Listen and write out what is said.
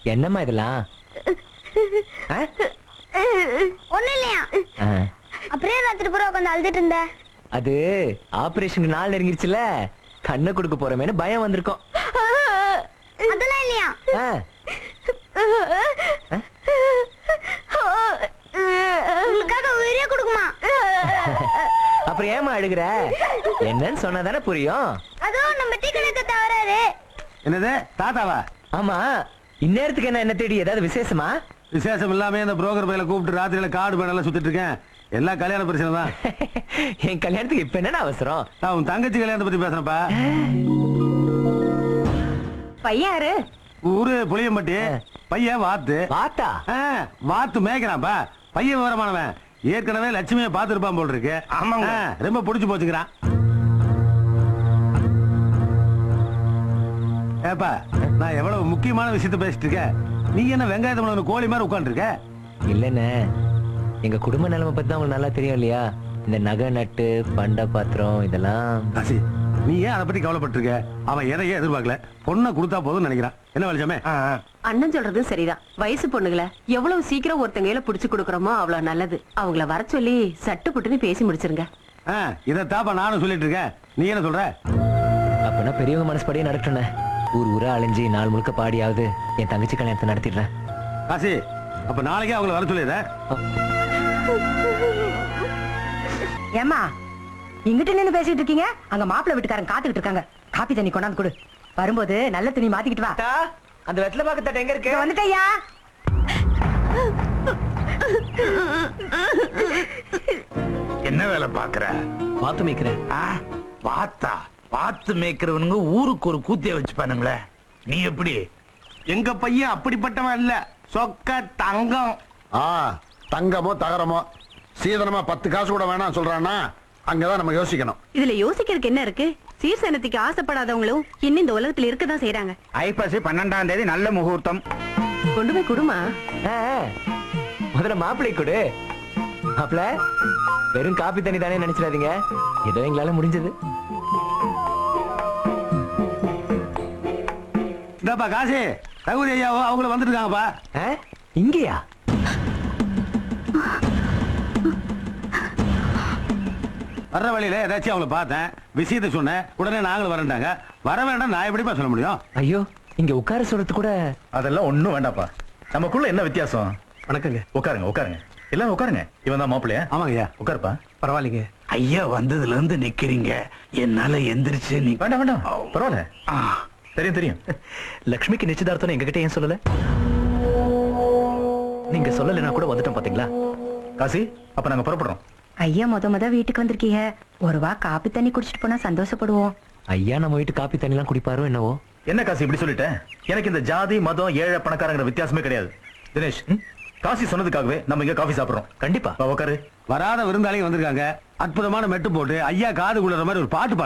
என்னம்மா இதெல்லாம் ஆ? ஒண்ணு இல்லையா ஆ. அப்புறம் ராத்திரி பூரா உட்காந்து அழுதுட்டு இருந்த அது ஆபரேஷனுக்கு நாள் நெருங்கிருச்சுல கண்ணை கொடுக்க போறமேனு பயம் வந்திருக்கோம் அதெல்லாம் இல்லையா ஆ. உங்களுக்காக உயிரே கொடுக்குமா அப்புறம் ஏமா அழுகுற என்னன்னு சொன்னாதானே புரியும் அதுவும் நம்ம டீ கடைக்கு தவறாரு என்னது தாத்தாவா ஆமா இந்நேரத்துக்கு என்ன என்ன தேடி ஏதாவது விசேஷமா விசேஷம் இல்லாம இந்த புரோக்கர் பையில கூப்பிட்டு ராத்திரியில காடு பேனெல்லாம் சுத்திட்டு இருக்கேன் எல்லாம் கல்யாண பிரச்சனை தான் என் கல்யாணத்துக்கு இப்ப என்னடா அவசரம் நான் உன் தங்கச்சி கல்யாணத்தை பத்தி பேசுறேன்ப்பா பையன் யாரு ஊரு புளியம்பட்டி பையன் வாத்து வாத்தா ஆ, வாத்து மேய்க்கிறான்ப்பா பையன் விவரமானவன் ஏற்கனவே லட்சுமியை பார்த்துருப்பான் போல் இருக்கு ஆமாங்க. ஆ, ரொம்ப பிடிச்சு போச்சுக்கிறான் ஏப்பா நான் எவ்வளவு முக்கியமான விஷயத்த பேசிட்டு இருக்கேன் நீ என்ன வெங்காயத்தை மிளகு கோழி மாதிரி உட்கார்ந்து இருக்க இல்லண்ணே எங்க குடும்ப நிலைமை பத்தி தான் உங்களுக்கு நல்லா தெரியும் இல்லையா இந்த நகை நட்டு பண்ட பாத்திரம் இதெல்லாம் காசி நீ ஏன் அதை பத்தி கவலைப்பட்டு இருக்க அவன் எதையே எதிர்பார்க்கல பொண்ணை கொடுத்தா போதும்னு நினைக்கிறான் என்ன வெளிச்சமே அண்ணன் சொல்றதும் சரிதான் வயசு பொண்ணுங்கள எவ்வளவு சீக்கிரம் ஒருத்தங்கையில புடிச்சு கொடுக்கறோமோ அவ்வளவு நல்லது அவங்கள வர சொல்லி சட்டு புட்டுன்னு பேசி முடிச்சிருங்க இதை தாப்பா நானும் சொல்லிட்டு இருக்கேன் நீ என்ன சொல்ற அப்பனா பெரியவங்க மனசுபடியே நடக்கணுண்ணே ஊர் ஊரா அலைஞ்சு நாள் முழுக்க பாடியாவது என் தங்கச்சி கல்யாணத்தை நடத்திடுறேன் காசி அப்ப நாளைக்கே அவங்கள வர சொல்லிடுறேன் ஏம்மா இங்கிட்டு நின்னு பேசிட்டு இருக்கீங்க அங்க மாப்பிள்ளை வீட்டுக்காரங்க காத்துக்கிட்டு இருக்காங்க காப்பி தண்ணி கொண்டாந்து கொடு வரும்போது நல்ல துணி மாத்திக்கிட்டு வா அத்தா, அந்த வெத்தலை பாக்கு தட்டை எங்க இருக்கு இதோ வந்துட்டேயா என்ன வேலை பாக்குற வாத்து மேய்க்கிறேன் ஆ, வாத்தா வாத்து மேய்க்கிறவனுங்க ஊருக்கு ஒரு கூத்திய வச்சுப்பானுங்களே நீ எப்படி எங்க பையன் அப்படிப்பட்டவன் இல்ல சொக்க தங்கம் ஆ தங்கமோ தகரமோ சீதனமா பத்து காசு கூட வேணாம் சொல்றான்னா அங்கதான் நம்ம யோசிக்கணும் இதுல யோசிக்கிறதுக்கு என்ன இருக்கு சீர்சனத்துக்கு ஆசைப்படாதவங்களும் இன்னும் இந்த உலகத்துல இருக்கதான் செய்யறாங்க ஐப்பசி பன்னெண்டாம் தேதி நல்ல முகூர்த்தம் கொண்டு போய் குடுமா ஆ, முதல்ல மாப்பிள்ளை கொடு மாப்பிள்ள வெறும் காப்பி தண்ணி தானே நினைச்சிடாதீங்க ஏதோ எங்களால முடிஞ்சது இந்தாப்பா காசி தகுதி ஐயாவோ அவங்கள வந்துருக்காங்கப்பா ஆ, இங்கேயா வர்ற வழியில ஏதாச்சும் அவங்கள பார்த்தேன் விஷயத்தை சொன்னேன் உடனே நாங்களும் வரேன்டாங்க வர வேண்டாம் நான் எப்படிப்பா சொல்ல முடியும் ஐயோ இங்க உட்கார சொல்றது கூட அதெல்லாம் ஒண்ணும் வேண்டாப்பா நமக்குள்ள என்ன வித்தியாசம் வணக்கங்க உட்காருங்க உட்காருங்க எல்லாம் உட்காருங்க இவன் தான் மாப்பிள்ளையா ஆமாங்க ஐயா உட்காருப்பா பரவாயில்லைங்க ஐயா வந்ததுல இருந்து நிக்கிறீங்க என்னால எந்திரிச்சு நீ வேண்டாம் வேண்டாம் பரவாயில்ல ஆ, தெரியும் தெரியும் லக்ஷ்மிக்கு நிச்சயதார்த்தம் எங்ககிட்ட ஏன் சொல்லல நீங்க சொல்லலைன்னா கூட வந்துட்டோம் பாத்தீங்களா காசி அப்ப நாங்க புறப்படுறோம் ஐயா முத முத வீட்டுக்கு வந்திருக்கீங்க ஒரு வா காப்பி தண்ணி குடிச்சிட்டு போனா சந்தோஷப்படுவோம் ஐயா நம்ம வீட்டு காப்பி தண்ணி எல்லாம் குடிப்பாரோ என்னவோ என்ன காசி இப்படி சொல்லிட்டேன் எனக்கு இந்த ஜாதி மதம் ஏழை பணக்காரங்கிற வித்தியாசமே கிடையாது தினேஷ் காசி சொன்னதுக்காகவே நம்ம இங்க காஃபி சாப்பிடுறோம் கண்டிப்பா வா, உட்காரு வராத விருந்தாளிங்க வந்திருக்காங்க அற்புதமான மெட்டு போட்டு ஐயா காது குளிர மாதிரி ஒரு பாட்டு